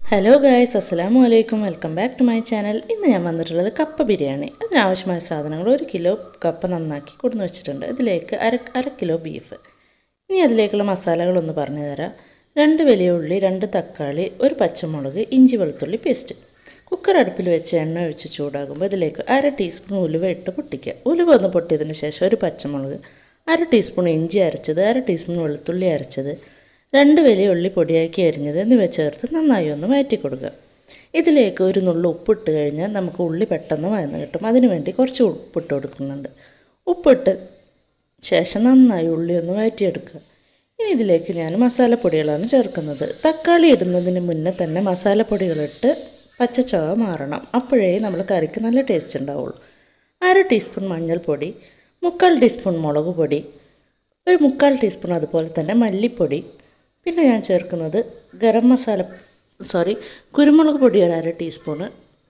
hello guys അസ്സലാമു അലൈക്കും welcome back to my channel ഇന്ന് ഞാൻ വന്നിട്ടുള്ളത് കപ്പ ബിരിയാണി അതിനാവശ്യമായ സാധനങ്ങൾ ഒരു കിലോ കപ്പ നന്നാക്കി കൊടുന്ന് വെച്ചിട്ടുണ്ട് ഇതിലേക്ക് അര അര കിലോ ബീഫ് ഇനി അതിലേക്കുള്ള മസാലകളൊന്ന് പറഞ്ഞു തരാം രണ്ട് വലിയ ഉള്ളി രണ്ട് തക്കാളി ഒരു പച്ചമുളക് ഇഞ്ചി വെളുത്തുള്ളി പേസ്റ്റ് കുക്കർ അടുപ്പിൽ വെച്ച് എണ്ണ ഒഴിച്ച് ചൂടാകുമ്പോൾ ഇതിലേക്ക് അര ടീസ്പൂൺ ഉലുവ ഇട്ട് പൊട്ടിക്കുക ഉലുവ ഒന്ന് പൊട്ടിയതിന് ശേഷം ഒരു പച്ചമുളക് അര ടീസ്പൂൺ ഇഞ്ചി അരച്ചത് അര ടീസ്പൂൺ വെളുത്തുള്ളി അരച്ചത് രണ്ട് വലിയ ഉള്ളി പൊടിയാക്കി അരിഞ്ഞത് എന്നിവ ചേർത്ത് നന്നായി ഒന്ന് വഴറ്റി കൊടുക്കുക ഇതിലേക്ക് ഒരു നുള്ളു ഉപ്പിട്ട് കഴിഞ്ഞാൽ നമുക്ക് ഉള്ളി പെട്ടെന്ന് വഴന്ന് കിട്ടും അതിനു വേണ്ടി കുറച്ച് ഉപ്പിട്ട് കൊടുക്കുന്നുണ്ട് ഉപ്പിട്ട് ശേഷം നന്നായി ഉള്ളി ഒന്ന് വഴറ്റിയെടുക്കുക ഇനി ഇതിലേക്ക് ഞാൻ മസാലപ്പൊടികളാണ് ചേർക്കുന്നത് തക്കാളി ഇടുന്നതിന് മുന്നേ തന്നെ മസാലപ്പൊടികളിട്ട് പച്ചച്ചവ മാറണം അപ്പോഴേ നമ്മൾ കറിക്ക് നല്ല ടേസ്റ്റ് ഉണ്ടാവുള്ളൂ അര ടീസ്പൂൺ മഞ്ഞൾപ്പൊടി മുക്കാൽ ടീസ്പൂൺ മുളക് പൊടി ഒരു മുക്കാൽ ടീസ്പൂൺ അതുപോലെ തന്നെ മല്ലിപ്പൊടി പിന്നെ ഞാൻ ചേർക്കുന്നത് ഗരം മസാല സോറി കുരുമുളക് പൊടി ഒരു അര ടീസ്പൂണ്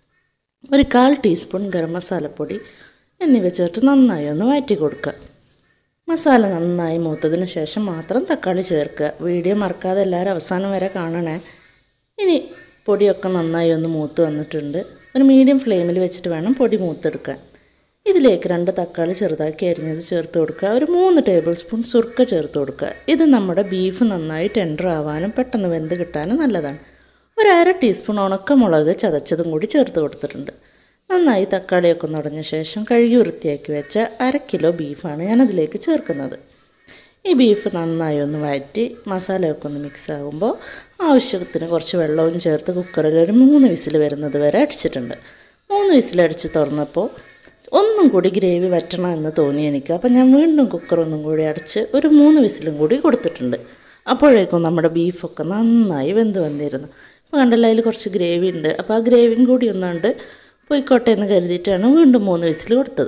ഒരു കാൽ ടീസ്പൂൺ ഗരം മസാലപ്പൊടി എന്നിവ ചേർത്ത് നന്നായി ഒന്ന് വഴറ്റി കൊടുക്കുക മസാല നന്നായി മൂത്തതിന് ശേഷം മാത്രം തക്കാളി ചേർക്കുക വീഡിയോ മറക്കാതെ എല്ലാവരും അവസാനം വരെ കാണണേ ഇനി പൊടിയൊക്കെ നന്നായി ഒന്ന് മൂത്ത് വന്നിട്ടുണ്ട് ഒരു മീഡിയം ഫ്ലെയിമിൽ വെച്ചിട്ട് വേണം പൊടി മൂത്തെടുക്കാൻ ഇതിലേക്ക് രണ്ട് തക്കാളി ചെറുതാക്കി അരിഞ്ഞത് ചേർത്ത് കൊടുക്കുക ഒരു മൂന്ന് ടേബിൾ സ്പൂൺ സുർക്ക ചേർത്ത് കൊടുക്കുക ഇത് നമ്മുടെ ബീഫ് നന്നായി ടെൻഡർ ആവാനും പെട്ടെന്ന് വെന്ത് കിട്ടാനും നല്ലതാണ് ഒരു അര ടീസ്പൂൺ ഉണക്കമുളക് ചതച്ചതും കൂടി ചേർത്ത് കൊടുത്തിട്ടുണ്ട് നന്നായി തക്കാളിയൊക്കെ നുടഞ്ഞ ശേഷം കഴുകി വൃത്തിയാക്കി വെച്ച അര കിലോ ബീഫാണ് ഞാൻ അതിലേക്ക് ചേർക്കുന്നത് ഈ ബീഫ് നന്നായി ഒന്ന് വഴറ്റി മസാലയൊക്കെ ഒന്ന് മിക്സ് ആകുമ്പോൾ ആവശ്യത്തിന് കുറച്ച് വെള്ളവും ചേർത്ത് കുക്കറിൽ ഒരു മൂന്ന് വിസിൽ വരുന്നത് വരെ അടിച്ചിട്ടുണ്ട് മൂന്ന് വിസിലടിച്ച് തുറന്നപ്പോൾ ഒന്നും കൂടി ഗ്രേവി വറ്റണം എന്ന് തോന്നി എനിക്ക് അപ്പം ഞാൻ വീണ്ടും കുക്കർ ഒന്നും കൂടി അടച്ച് ഒരു മൂന്ന് വിസിലും കൂടി കൊടുത്തിട്ടുണ്ട് അപ്പോഴേക്കും നമ്മുടെ ബീഫൊക്കെ നന്നായി വെന്ത് വന്നിരുന്നു അപ്പോൾ കണ്ടല്ലോ അതിൽ കുറച്ച് ഗ്രേവി ഉണ്ട് അപ്പോൾ ആ ഗ്രേവിയും കൂടി ഒന്നാണ്ട് പോയിക്കോട്ടെ എന്ന് കരുതിയിട്ടാണ് വീണ്ടും മൂന്ന് വിസിൽ കൊടുത്തത്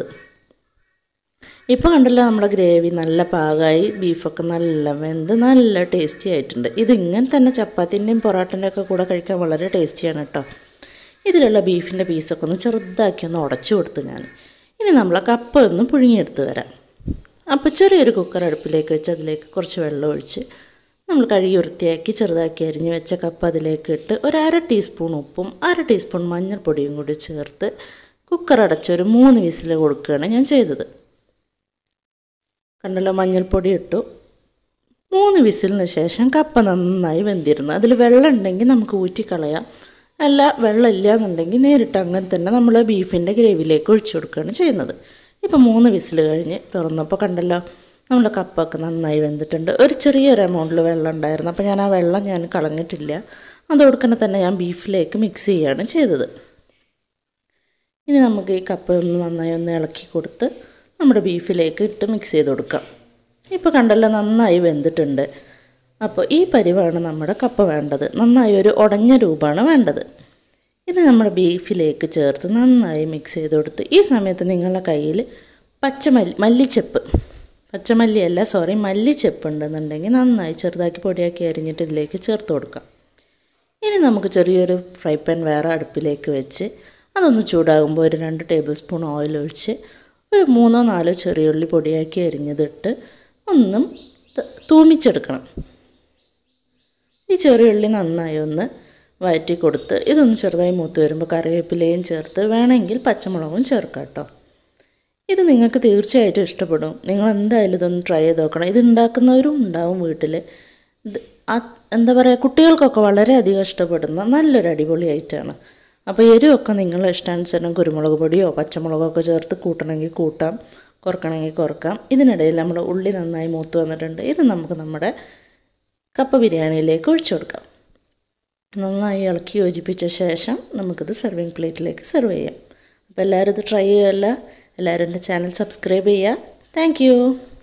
ഇപ്പോൾ കണ്ടല്ലോ നമ്മുടെ ഗ്രേവി നല്ല പാകമായി ബീഫൊക്കെ നല്ല വെന്ത് നല്ല ടേസ്റ്റി ആയിട്ടുണ്ട് ഇത് ഇങ്ങനെ തന്നെ ചപ്പാത്തിൻ്റെയും പൊറോട്ടൻ്റെ ഒക്കെ കൂടെ കഴിക്കാൻ വളരെ ടേസ്റ്റിയാണ് കേട്ടോ ഇതിലുള്ള ബീഫിൻ്റെ പീസൊക്കെ ഒന്ന് ചെറുതാക്കി ഒന്ന് ഉടച്ചു കൊടുത്തു ഞാൻ ഇനി നമ്മൾ കപ്പ ഒന്ന് പുഴുങ്ങിയെടുത്ത് വരാം അപ്പോൾ ചെറിയൊരു കുക്കർ അടുപ്പിലേക്ക് വെച്ച് അതിലേക്ക് കുറച്ച് വെള്ളം ഒഴിച്ച് നമ്മൾ കഴുകി വൃത്തിയാക്കി ചെറുതാക്കി അരിഞ്ഞ് വെച്ച കപ്പ അതിലേക്ക് ഇട്ട് ഒരു അര ടീസ്പൂൺ ഉപ്പും അര ടീസ്പൂൺ മഞ്ഞൾപ്പൊടിയും കൂടി ചേർത്ത് കുക്കർ അടച്ചൊരു മൂന്ന് വിസിൽ കൊടുക്കുകയാണ് ഞാൻ ചെയ്തത് കണ്ടല്ലോ മഞ്ഞൾപ്പൊടി ഇട്ടു മൂന്ന് വിസിലിന് ശേഷം കപ്പ നന്നായി വെന്തിരുന്നു അതിൽ വെള്ളം ഉണ്ടെങ്കിൽ നമുക്ക് ഊറ്റിക്കളയാം അല്ല വെള്ളം ഇല്ല എന്നുണ്ടെങ്കിൽ നേരിട്ട് അങ്ങനെ തന്നെ നമ്മൾ ബീഫിൻ്റെ ഗ്രേവിയിലേക്ക് ഒഴിച്ചു കൊടുക്കുകയാണ് ചെയ്യുന്നത് ഇപ്പോൾ മൂന്ന് വിസിൽ കഴിഞ്ഞ് തുറന്നപ്പോൾ കണ്ടല്ലോ നമ്മുടെ കപ്പൊക്കെ നന്നായി വെന്തിട്ടുണ്ട് ഒരു ചെറിയൊരു എമൗണ്ടിൽ വെള്ളം ഉണ്ടായിരുന്നു അപ്പോൾ ഞാൻ ആ വെള്ളം ഞാൻ കളഞ്ഞിട്ടില്ല അതോടുക്കനെ തന്നെ ഞാൻ ബീഫിലേക്ക് മിക്സ് ചെയ്യുകയാണ് ചെയ്തത് ഇനി നമുക്ക് ഈ കപ്പ ഒന്ന് നന്നായി ഒന്ന് ഇളക്കി കൊടുത്ത് നമ്മുടെ ബീഫിലേക്ക് ഇട്ട് മിക്സ് ചെയ്ത് കൊടുക്കാം ഇപ്പോൾ കണ്ടല്ലോ നന്നായി വെന്തിട്ടുണ്ട് അപ്പോൾ ഈ പരിവാണ് നമ്മുടെ കപ്പ വേണ്ടത് നന്നായി ഒരു ഉടഞ്ഞ രൂപമാണ് വേണ്ടത് ഇത് നമ്മുടെ ബീഫിലേക്ക് ചേർത്ത് നന്നായി മിക്സ് ചെയ്ത് കൊടുത്ത് ഈ സമയത്ത് നിങ്ങളുടെ കയ്യിൽ പച്ചമല്ലി മല്ലിച്ചെപ്പ് പച്ചമല്ലിയല്ല സോറി മല്ലിച്ചെപ്പ് ഉണ്ടെന്നുണ്ടെങ്കിൽ നന്നായി ചെറുതാക്കി പൊടിയാക്കി അരിഞ്ഞിട്ട് ഇതിലേക്ക് ചേർത്ത് കൊടുക്കാം ഇനി നമുക്ക് ചെറിയൊരു ഫ്രൈ പാൻ വേറെ അടുപ്പിലേക്ക് വെച്ച് അതൊന്ന് ചൂടാകുമ്പോൾ ഒരു രണ്ട് ടേബിൾ സ്പൂൺ ഓയിൽ ഒഴിച്ച് ഒരു മൂന്നോ നാലോ ചെറിയുള്ളി പൊടിയാക്കി അരിഞ്ഞതിട്ട് ഒന്നും തൂമിച്ചെടുക്കണം ഈ ചെറിയുള്ളി നന്നായി ഒന്ന് വഴറ്റി കൊടുത്ത് ഇതൊന്ന് ചെറുതായി മൂത്ത് വരുമ്പോൾ കറിവേപ്പിലയും ചേർത്ത് വേണമെങ്കിൽ പച്ചമുളകും ചേർക്കാം കേട്ടോ ഇത് നിങ്ങൾക്ക് തീർച്ചയായിട്ടും ഇഷ്ടപ്പെടും നിങ്ങൾ എന്തായാലും ഇതൊന്ന് ട്രൈ ചെയ്ത് നോക്കണം ഇത് ഉണ്ടാക്കുന്നവരും ഉണ്ടാവും വീട്ടിൽ ഇത് ആ എന്താ പറയുക കുട്ടികൾക്കൊക്കെ വളരെയധികം ഇഷ്ടപ്പെടുന്ന നല്ലൊരു അടിപൊളി ഐറ്റമാണ് അപ്പോൾ എരിവൊക്കെ നിങ്ങളുടെ ഇഷ്ടാനുസരണം കുരുമുളക് പൊടിയോ പച്ചമുളകോ ഒക്കെ ചേർത്ത് കൂട്ടണമെങ്കിൽ കൂട്ടാം കുറക്കണമെങ്കിൽ കുറക്കാം ഇതിനിടയിൽ നമ്മുടെ ഉള്ളി നന്നായി മൂത്ത് വന്നിട്ടുണ്ട് ഇത് നമുക്ക് നമ്മുടെ കപ്പ ബിരിയാണിയിലേക്ക് ഒഴിച്ചു കൊടുക്കാം നന്നായി ഇളക്കി യോജിപ്പിച്ച ശേഷം നമുക്കിത് സെർവിങ് പ്ലേറ്റിലേക്ക് സെർവ് ചെയ്യാം അപ്പോൾ എല്ലാവരും ഇത് ട്രൈ ചെയ്യുമല്ല എല്ലാവരും എൻ്റെ ചാനൽ സബ്സ്ക്രൈബ് ചെയ്യുക താങ്ക്